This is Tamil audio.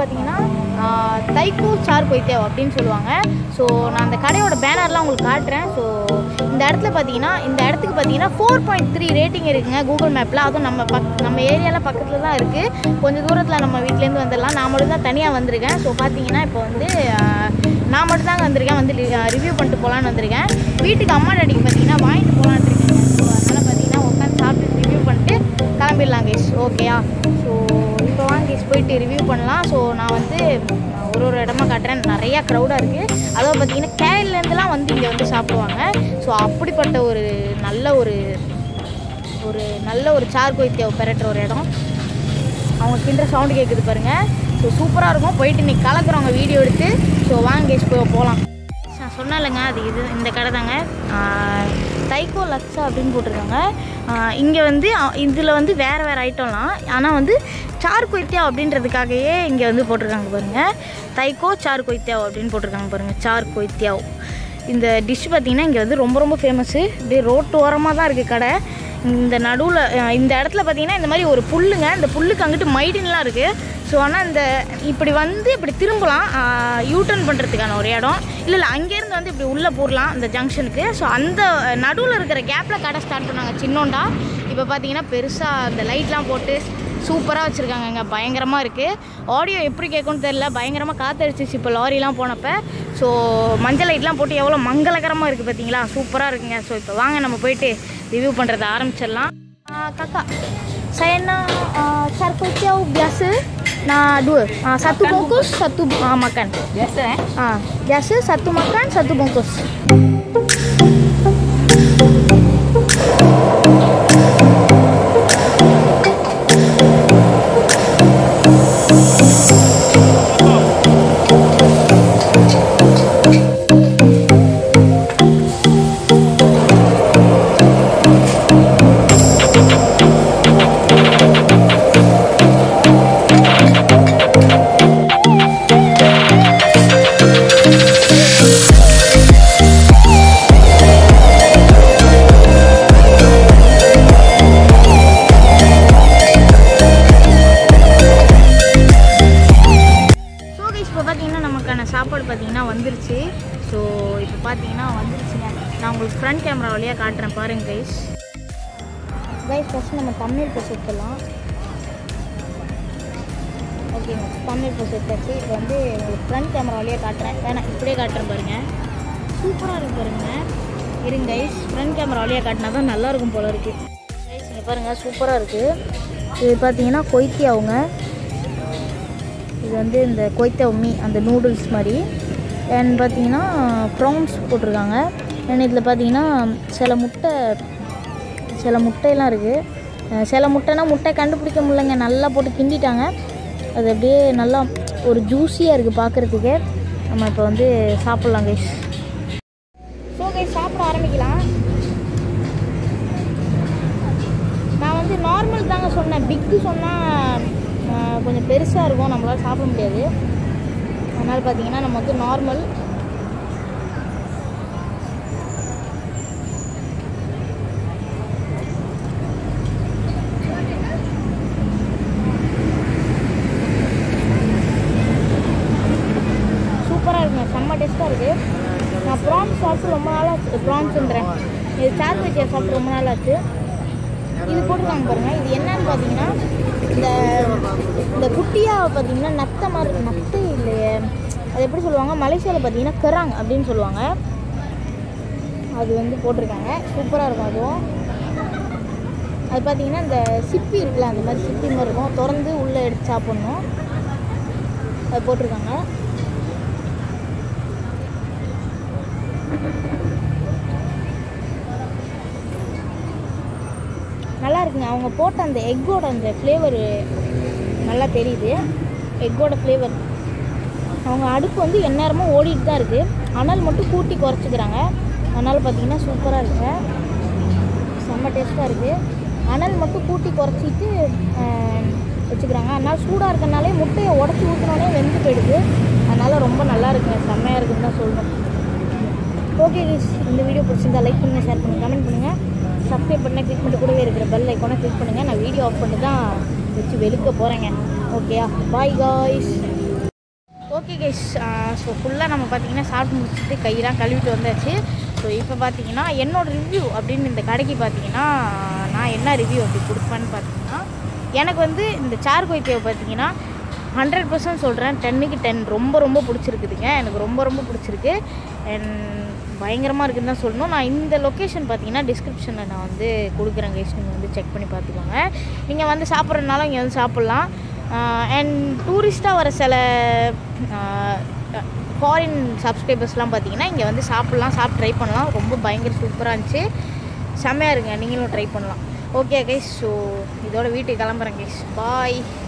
பார்த்தீங்கன்னா ஆஹ், தைக்கூ சார் கொய்த்தேவ் அப்படின்னு சொல்லுவாங்க ஸோ நான் அந்த கடையோட பேனர்லாம் உங்களுக்கு காட்டுறேன் ஸோ இந்த இடத்துல பார்த்தீங்கன்னா இந்த இடத்துக்கு பார்த்தீங்கன்னா ஃபோர் பாயிண்ட் த்ரீ ரேட்டிங் இருக்குங்க கூகுள் மேப்பில் அதுவும் நம்ம பக் நம்ம ஏரியாவில் பக்கத்தில் தான் இருக்குது கொஞ்சம் தூரத்தில் நம்ம வீட்டிலேருந்து வந்துடலாம் நான் மட்டும் தான் தனியாக வந்திருக்கேன் ஸோ பார்த்தீங்கன்னா இப்போ வந்து ஆஹ், நான் மட்டும் தாங்க வந்திருக்கேன் வந்து ரிவ்யூ பண்ணிட்டு போகலான்னு வந்திருக்கேன் வீட்டுக்கு அம்மா டாடிக்கு பார்த்தீங்கன்னா வாங்கிட்டு போகலான்னு இருக்கேன் ஸோ அதனால் பார்த்தீங்கன்னா உட்காந்து சாப்பிட்டு ரிவ்யூ பண்ணிட்டு கிளம்பிடலாம் கேஸ் ஓகேயா ஸோ இப்போ வாங்க கேஸ் போயிட்டு ரிவ்யூ பண்ணலாம் ஸோ நான் வந்து நான் ஒரு ஒரு இடமா காட்டுறேன் நிறையா க்ரௌடாக இருக்குது அதாவது பார்த்தீங்கன்னா கேரளேருந்துலாம் வந்து இங்கே வந்து சாப்பிடுவாங்க ஸோ அப்படிப்பட்ட ஒரு நல்ல ஒரு ஒரு நல்ல ஒரு சார் கொய்த்தியாவை பெரட்டுற ஒரு இடம் அவங்க கிண்டுற சவுண்டு கேட்குது பாருங்கள் ஸோ சூப்பராக இருக்கும் போயிட்டு இன்னைக்கு கலக்குறவங்க வீடியோ எடுத்து ஸோ வாங்க கேஸ் போய் போகலாம் நான் சொன்னேன்லங்க அது இது இந்த கடை தாங்க தைக்கோ லக்ஸா அப்படின்னு போட்டிருக்காங்க இங்கே வந்து இதில் வந்து வேறு வேறு ஐட்டம்லாம் ஆனால் வந்து சார் கொய்த்தியா அப்படின்றதுக்காகவே இங்கே வந்து போட்டிருக்காங்க பாருங்கள் தைக்கோ சார் கொய்த்தியாவ் அப்படின்னு போட்டிருக்காங்க பாருங்கள் சார் கொய்த்தியாவ் இந்த டிஷ் பார்த்திங்கன்னா இங்கே வந்து ரொம்ப ரொம்ப ஃபேமஸ்ஸு இப்படியே ரோட்டு ஓரமாக தான் இருக்குது கடை இந்த நடுவில் இந்த இடத்துல பார்த்தீங்கன்னா இந்த மாதிரி ஒரு புல்லுங்க இந்த புல்லுக்கு அங்கிட்டு மைடின்லாம் இருக்குது ஸோ ஆனால் இந்த இப்படி வந்து இப்படி திரும்பலாம் யூட்டர்ன் பண்ணுறதுக்கான ஒரு இடம் இல்லை இல்லை அங்கேருந்து வந்து இப்படி உள்ளே போடலாம் இந்த ஜங்ஷனுக்கு ஸோ அந்த நடுவில் இருக்கிற கேப்பில் கடை ஸ்டார்ட் பண்ணாங்க சின்னோண்டா இப்போ பார்த்தீங்கன்னா பெருசாக அந்த லைட்லாம் போட்டு சூப்பராக வச்சுருக்காங்கங்க பயங்கரமாக இருக்குது ஆடியோ எப்படி கேட்கும்னு தெரில பயங்கரமாக காத்தடிச்சிச்சு இப்போ லாரிலாம் போனப்போ ஸோ மஞ்சள் லைட்லாம் போட்டு எவ்வளோ மங்களகரமாக இருக்குது பார்த்தீங்களா சூப்பராக இருக்குங்க ஸோ இப்போ வாங்க நம்ம போயிட்டு ரிவ்யூ பண்ணுறதை ஆரம்பிச்சிடலாம் kakak saya nak uh, char kway teow biasa nak dua uh, satu bungkus satu uh, makan Biasa eh? Ah, biasa satu makan satu bungkus. So guys இப்போ பார்த்தீங்கன்னா நமக்கான சாப்பாடு பார்த்தீங்கன்னா வந்துருச்சு ஸோ இப்போ பார்த்தீங்கன்னா வந்துருச்சுங்க நான் உங்களுக்கு ஃப்ரண்ட் கேமரா வழியாக காட்டுறேன் பாருங்க கைஸ் கைஸ் ஃபஸ்ட் நம்ம தமிழ் பஸ் எடுத்துடலாம் ஓகேங்க தமிழ் பஸ் எடுத்தாச்சு இப்போ வந்து உங்களுக்கு ஃப்ரண்ட் கேமரா வழியாக காட்டுறேன் வேணாம் இப்படியே காட்டுறேன் பாருங்கள் சூப்பராக இருக்கு பாருங்க இருங்க கைஸ் ஃப்ரண்ட் கேமரா வழியாக காட்டினா தான் நல்லாயிருக்கும் போல இருக்குது கைஸ் இங்கே பாருங்கள் சூப்பராக இருக்குது இது பார்த்தீங்கன்னா கொய்த்தியாவுங்க இது வந்து இந்த கொய்த்த உம்மி அந்த நூடுல்ஸ் மாதிரி அண்ட் பார்த்தீங்கன்னா ப்ரான்ஸ் போட்டிருக்காங்க அண்ட் இதில் பார்த்தீங்கன்னா சில முட்டை சில முட்டையெல்லாம் இருக்குது சில முட்டைனா முட்டை கண்டுபிடிக்க முடியலங்க நல்லா போட்டு கிண்டிட்டாங்க அது அப்படியே நல்லா ஒரு ஜூஸியாக இருக்குது பார்க்குறதுக்கே நம்ம இப்போ வந்து சாப்பிட்லாம் கைஸ் ஸோ கைஸ் சாப்பிட ஆரம்பிக்கலாம் நான் வந்து நார்மல் தாங்க சொன்னேன் பிக்கு சொன்னால் கொஞ்சம் பெருசாக இருக்கும் நம்மளால் சாப்பிட முடியாது அதனால் பார்த்தீங்கன்னா நம்ம வந்து நார்மல் சூப்பராக இருக்குங்க செம்ம டேஸ்ட்டாக இருக்குது நான் ப்ரான்ஸ் சாப்பிட்டு ரொம்ப நாளாக ப்ரான்ஸுன்றேன் இது சார் வெஜ்ஜியை சாப்பிட்டு ரொம்ப நாள் ஆச்சு இது போட்டுருக்காங்க பாருங்க இது என்னன்னு பார்த்தீங்கன்னா இந்த இந்த குட்டியாக பார்த்தீங்கன்னா நத்தை மாதிரி நத்தை இல்லையே அது எப்படி சொல்லுவாங்க மலேசியாவில் பார்த்தீங்கன்னா கராங் அப்படின்னு சொல்லுவாங்க அது வந்து போட்டிருக்காங்க சூப்பராக இருக்கும் அதுவும் அது பார்த்தீங்கன்னா இந்த சிப்பி இருக்குல்ல அந்த மாதிரி சிப்பி மாதிரி இருக்கும் திறந்து உள்ளே எடுத்து சாப்பிட்ணும் அது போட்டிருக்காங்க நல்லா இருக்குங்க அவங்க போட்ட அந்த எக்கோட அந்த ஃப்ளேவர் நல்லா தெரியுது எக்கோட ஃப்ளேவர் அவங்க அடுப்பு வந்து எந்நேரமும் ஓடிட்டு தான் இருக்குது அனல் மட்டும் கூட்டி குறைச்சிக்கிறாங்க அதனால் பார்த்தீங்கன்னா சூப்பராக இருக்குங்க செம்ம டேஸ்ட்டாக இருக்குது அனல் மட்டும் கூட்டி குறைச்சிட்டு ஆஹ், வச்சுக்கிறாங்க அதனால் சூடாக இருக்கனாலே முட்டையை உடச்சி ஊற்றினோடனே வெந்து போயிடுது அதனால் ரொம்ப நல்லா இருக்குங்க செம்மையாக இருக்குன்னு தான் சொல்லணும் ஓகே guys இந்த வீடியோ பிடிச்சிருந்தா லைக் பண்ணுங்கள் ஷேர் பண்ணுங்கள் கமெண்ட் பண்ணுங்கள் சப்ஸ்கிரைப் பண்ண கிளிக் பண்ணிட்டு கூடவே இருக்கிற பெல் ஐக்கானை கிளிக் பண்ணுங்கள் நான் வீடியோ ஆஃப் பண்ணி தான் வச்சு வெளுக்க போகிறேங்க ஓகேயா bye guys okay guys so ஃபுல்லாக நம்ம பார்த்தீங்கன்னா சாப்பிட்டு முடிச்சுட்டு கையெல்லாம் கழுவிட்டு வந்தாச்சு ஸோ இப்போ பார்த்தீங்கன்னா என்னோட ரிவ்யூ அப்படின்னு இந்த கடைக்கு பார்த்தீங்கன்னா நான் என்ன ரிவ்யூ அப்படி கொடுப்பேன்னு பார்த்தீங்கன்னா எனக்கு வந்து இந்த சார் கொய்த்தியை பார்த்தீங்கன்னா ஹண்ட்ரட் பர்சன்ட் சொல்கிறேன் டென்னுக்கு டென் ரொம்ப ரொம்ப பிடிச்சிருக்குதுங்க எனக்கு ரொம்ப ரொம்ப பிடிச்சிருக்கு அண்ட் பயங்கரமாக இருக்குன்னு தான் சொல்லணும் நான் இந்த லொக்கேஷன் பார்த்தீங்கன்னா டிஸ்கிரிப்ஷனில் நான் வந்து கொடுக்குறேன் கைஸ் நீங்கள் வந்து செக் பண்ணி பார்த்துக்கோங்க நீங்கள் வந்து சாப்பிட்றதுனால இங்கே வந்து சாப்பிட்லாம் அண்ட் டூரிஸ்ட்டாக வர சில ஃபாரின் சப்ஸ்கிரைபர்ஸ்லாம் பார்த்தீங்கன்னா இங்கே வந்து சாப்பிட்லாம் சாப்பிட்டு ட்ரை பண்ணலாம் ரொம்ப பயங்கர சூப்பராக இருந்துச்சு செம்மையாக இருங்க நீங்களும் ட்ரை பண்ணலாம் ஓகே கைஸ் ஸோ இதோட வீட்டுக்கு கிளம்புறேன் கைஸ் பாய்